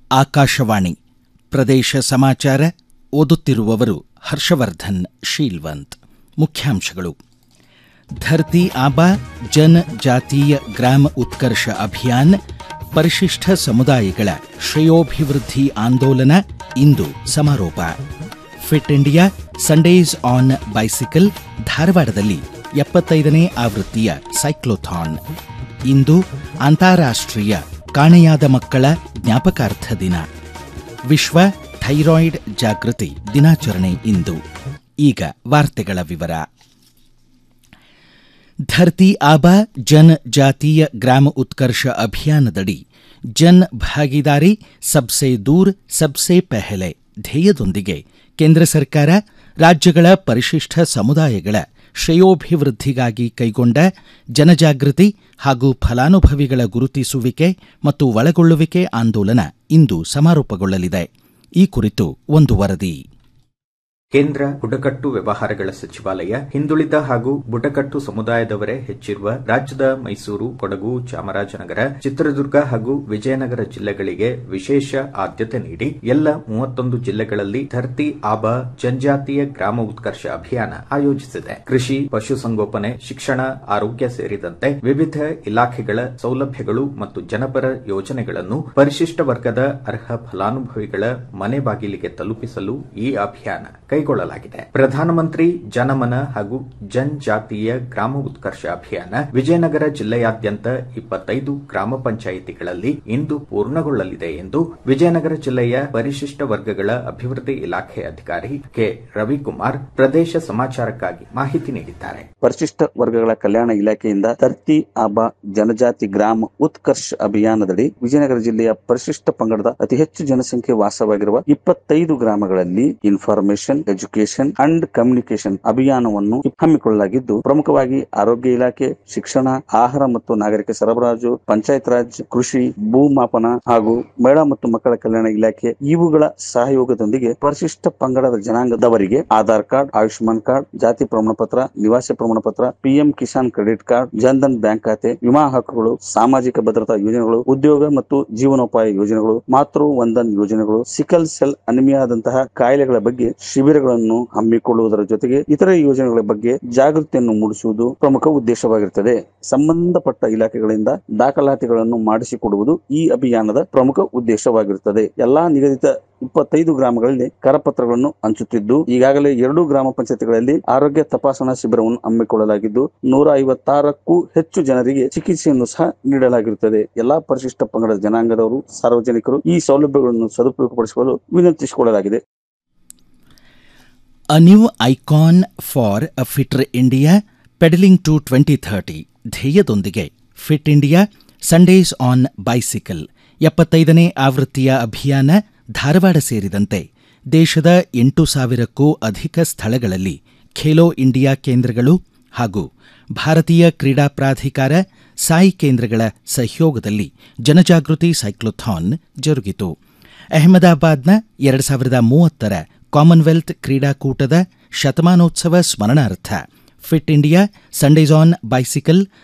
ಆಕಾಶವಾಣಿ ಪ್ರದೇಶ ಸಮಾಚಾರ ಓದುತ್ತಿರುವವರು ಹರ್ಷವರ್ಧನ್ ಶೀಲ್ವಂತ್ ಮುಖ್ಯಾಂಶಗಳು ಧರ್ತಿ ಆಬಾ ಜನ ಜಾತೀಯ ಗ್ರಾಮ ಉತ್ಕರ್ಷ ಅಭಿಯಾನ್ ಪರಿಶಿಷ್ಟ ಸಮುದಾಯಗಳ ಶ್ರೇಯೋಭಿವೃದ್ಧಿ ಆಂದೋಲನ ಇಂದು ಸಮಾರೋಪ fit India Sundays on bicycle ಧಾರವಾಡದಲ್ಲಿ ಎಪ್ಪತ್ತೈದನೇ ಆವೃತ್ತಿಯ ಸೈಕ್ಲೋಥಾನ್ ಇಂದು ಅಂತಾರಾಷ್ಟ್ರೀಯ ಕಾಣೆಯಾದ ಮಕ್ಕಳ ಜ್ಞಾಪಕಾರ್ಥ ದಿನ ವಿಶ್ವ ಥೈರಾಯ್ಡ್ ಜಾಗೃತಿ ದಿನಾಚರಣೆ ಇಂದು ಈಗ ವಾರ್ತೆಗಳ ವಿವರ ಧರ್ತಿ ಆಬಾ ಜನ್ ಜಾತೀಯ ಗ್ರಾಮ ಉತ್ಕರ್ಷ ಅಭಿಯಾನದಡಿ ಜನ್ ಭಾಗಿದಾರಿ ಸಬ್ಸೆ ದೂರ್ ಸಬ್ಸೆ ಪೆಹಲೆ ಧ್ಯೇಯದೊಂದಿಗೆ ಕೇಂದ್ರ ಸರ್ಕಾರ ರಾಜ್ಯಗಳ ಪರಿಶಿಷ್ಟ ಸಮುದಾಯಗಳ ಶ್ರೇಯೋಭಿವೃದ್ಧಿಗಾಗಿ ಕೈಗೊಂಡ ಜನಜಾಗೃತಿ ಹಾಗೂ ಫಲಾನುಭವಿಗಳ ಗುರುತಿಸುವಿಕೆ ಮತ್ತು ಒಳಗೊಳ್ಳುವಿಕೆ ಆಂದೋಲನ ಇಂದು ಸಮಾರೋಪಗೊಳ್ಳಲಿದೆ ಈ ಕುರಿತು ಒಂದು ವರದಿ ಕೇಂದ್ರ ಬುಡಕಟ್ಟು ವ್ಯವಹಾರಗಳ ಸಚಿವಾಲಯ ಹಿಂದುಳಿದ ಹಾಗೂ ಬುಡಕಟ್ಟು ಸಮುದಾಯದವರೇ ಹೆಚ್ಚಿರುವ ರಾಜ್ಯದ ಮೈಸೂರು ಕೊಡಗು ಚಾಮರಾಜನಗರ ಚಿತ್ರದುರ್ಗ ಹಾಗೂ ವಿಜಯನಗರ ಜಿಲ್ಲೆಗಳಿಗೆ ವಿಶೇಷ ಆದ್ಯತೆ ನೀಡಿ ಎಲ್ಲ ಮೂವತ್ತೊಂದು ಜಿಲ್ಲೆಗಳಲ್ಲಿ ಧರ್ತಿ ಆಬಾ ಜನಜಾತೀಯ ಗ್ರಾಮ ಉತ್ಕರ್ಷ ಅಭಿಯಾನ ಆಯೋಜಿಸಿದೆ ಕೃಷಿ ಪಶುಸಂಗೋಪನೆ ಶಿಕ್ಷಣ ಆರೋಗ್ಯ ಸೇರಿದಂತೆ ವಿವಿಧ ಇಲಾಖೆಗಳ ಸೌಲಭ್ಯಗಳು ಮತ್ತು ಜನಪರ ಯೋಜನೆಗಳನ್ನು ಪರಿಶಿಷ್ಟ ವರ್ಗದ ಅರ್ಹ ಫಲಾನುಭವಿಗಳ ಮನೆ ಬಾಗಿಲಿಗೆ ತಲುಪಿಸಲು ಈ ಅಭಿಯಾನ ಕೈಗೊಳ್ಳಲಾಗಿದೆ ಪ್ರಧಾನಮಂತ್ರಿ ಜನಮನ ಹಾಗೂ ಜನಜಾತೀಯ ಗ್ರಾಮ ಉತ್ಕರ್ಷ ಅಭಿಯಾನ ವಿಜಯನಗರ ಜಿಲ್ಲೆಯಾದ್ಯಂತ ಇಪ್ಪತ್ತೈದು ಗ್ರಾಮ ಪಂಚಾಯಿತಿಗಳಲ್ಲಿ ಇಂದು ಪೂರ್ಣಗೊಳ್ಳಲಿದೆ ಎಂದು ವಿಜಯನಗರ ಜಿಲ್ಲೆಯ ಪರಿಶಿಷ್ಟ ವರ್ಗಗಳ ಅಭಿವೃದ್ಧಿ ಇಲಾಖೆ ಅಧಿಕಾರಿ ಕೆ ರವಿಕುಮಾರ್ ಪ್ರದೇಶ ಸಮಾಚಾರಕ್ಕಾಗಿ ಮಾಹಿತಿ ನೀಡಿದ್ದಾರೆ ಪರಿಶಿಷ್ಟ ವರ್ಗಗಳ ಕಲ್ಯಾಣ ಇಲಾಖೆಯಿಂದ ತರ್ತಿ ಆಬಾ ಜನಜಾತಿ ಗ್ರಾಮ ಉತ್ಕರ್ಷ ಅಭಿಯಾನದಡಿ ವಿಜಯನಗರ ಜಿಲ್ಲೆಯ ಪರಿಶಿಷ್ಟ ಪಂಗಡದ ಅತಿ ಹೆಚ್ಚು ಜನಸಂಖ್ಯೆ ವಾಸವಾಗಿರುವ ಇಪ್ಪತ್ತೈದು ಗ್ರಾಮಗಳಲ್ಲಿ ಇನ್ಫಾರ್ಮೇಶನ್ ಎಜುಕೇಶನ್ ಅಂಡ್ ಕಮ್ಯುನಿಕೇಶನ್ ಅಭಿಯಾನವನ್ನು ಹಮ್ಮಿಕೊಳ್ಳಲಾಗಿದ್ದು ಪ್ರಮುಖವಾಗಿ ಆರೋಗ್ಯ ಇಲಾಖೆ ಶಿಕ್ಷಣ ಆಹಾರ ಮತ್ತು ನಾಗರಿಕ ಸರಬರಾಜು ಪಂಚಾಯತ್ ರಾಜ್ ಕೃಷಿ ಭೂಮಾಪನ ಹಾಗೂ ಮಹಿಳಾ ಮತ್ತು ಮಕ್ಕಳ ಕಲ್ಯಾಣ ಇಲಾಖೆ ಇವುಗಳ ಸಹಯೋಗದೊಂದಿಗೆ ಪರಿಶಿಷ್ಟ ಪಂಗಡದ ಜನಾಂಗದವರಿಗೆ ಆಧಾರ್ ಕಾರ್ಡ್ ಆಯುಷ್ಮಾನ್ ಕಾರ್ಡ್ ಜಾತಿ ಪ್ರಮಾಣ ಪತ್ರ ನಿವಾಸ ಪ್ರಮಾಣ ಪತ್ರ PM Kisan credit card Jan Dhan bank ಖಾತೆ ವಿಮಾ ಹಕ್ಕುಗಳು ಸಾಮಾಜಿಕ ಭದ್ರತಾ ಯೋಜನೆಗಳು ಉದ್ಯೋಗ ಮತ್ತು ಜೀವನೋಪಾಯ ಯೋಜನೆಗಳು ಮಾತೃ ವಂದನ್ ಯೋಜನೆಗಳು ಸಿಕಲ್ ಸೆಲ್ ಅನಿಮಿಯಾದಂತಹ ಕಾಯಿಲೆಗಳ ಬಗ್ಗೆ ಶಿಬಿರಗಳನ್ನು ಹಮ್ಮಿಕೊಳ್ಳುವುದರ ಜೊತೆಗೆ ಇತರೆ ಯೋಜನೆಗಳ ಬಗ್ಗೆ ಜಾಗೃತಿಯನ್ನು ಮೂಡಿಸುವುದು ಪ್ರಮುಖ ಉದ್ದೇಶವಾಗಿರುತ್ತದೆ ಸಂಬಂಧಪಟ್ಟ ಇಲಾಖೆಗಳಿಂದ ದಾಖಲಾತಿಗಳನ್ನು ಮಾಡಿಸಿಕೊಡುವುದು ಈ ಅಭಿಯಾನದ ಪ್ರಮುಖ ಉದ್ದೇಶವಾಗಿರುತ್ತದೆ ಎಲ್ಲಾ ನಿಗದಿತ ಇಪ್ಪತ್ತೈದು ಗ್ರಾಮಗಳಲ್ಲಿ ಕರಪತ್ರಗಳನ್ನು ಹಂಚುತ್ತಿದ್ದು ಈಗಾಗಲೇ ಎರಡು ಗ್ರಾಮ ಪಂಚಾಯತ್ಗಳಲ್ಲಿ ಆರೋಗ್ಯ ತಪಾಸಣಾ ಶಿಬಿರವನ್ನು ಹಮ್ಮಿಕೊಳ್ಳಲಾಗಿದ್ದು ನೂರ ಐವತ್ತಾರಕ್ಕೂ ಹೆಚ್ಚು ಜನರಿಗೆ ಚಿಕಿತ್ಸೆಯನ್ನು ಸಹ ನೀಡಲಾಗಿರುತ್ತದೆ ಎಲ್ಲಾ ಪರಿಶಿಷ್ಟ ಪಂಗಡದ ಜನಾಂಗದವರು ಸಾರ್ವಜನಿಕರು ಈ ಸೌಲಭ್ಯಗಳನ್ನು ಸದುಪಯೋಗಪಡಿಸಿಕೊಳ್ಳಲು ವಿನಂತಿಸಿಕೊಳ್ಳಲಾಗಿದೆ a new icon for a fitter India pedalling to twenty thirty ಧ್ಯೇಯದೊಂದಿಗೆ fit India Sundays on bicycle ಎಪ್ಪತ್ತೈದನೇ ಆವೃತ್ತಿಯ ಅಭಿಯಾನ ಧಾರವಾಡ ಸೇರಿದಂತೆ ದೇಶದ ಎಂಟು ಸಾವಿರಕ್ಕೂ ಅಧಿಕ ಸ್ಥಳಗಳಲ್ಲಿ ಖೇಲೋ ಇಂಡಿಯಾ ಕೇಂದ್ರಗಳು ಹಾಗೂ ಭಾರತೀಯ ಕ್ರೀಡಾ ಪ್ರಾಧಿಕಾರ ಸಾಯಿ ಕೇಂದ್ರಗಳ ಸಹಯೋಗದಲ್ಲಿ ಜನಜಾಗೃತಿ ಸೈಕ್ಲೋಥಾನ್ ಜರುಗಿತು ಅಹಮದಾಬಾದ್ನ ಎರಡು ಸಾವಿರದ ಮೂವತ್ತರ ಕಾಮನ್ವೆಲ್ತ್ ಕ್ರೀಡಾಕೂಟದ ಶತಮಾನೋತ್ಸವ ಸ್ಮರಣಾರ್ಥ fit India Sundays on bicycle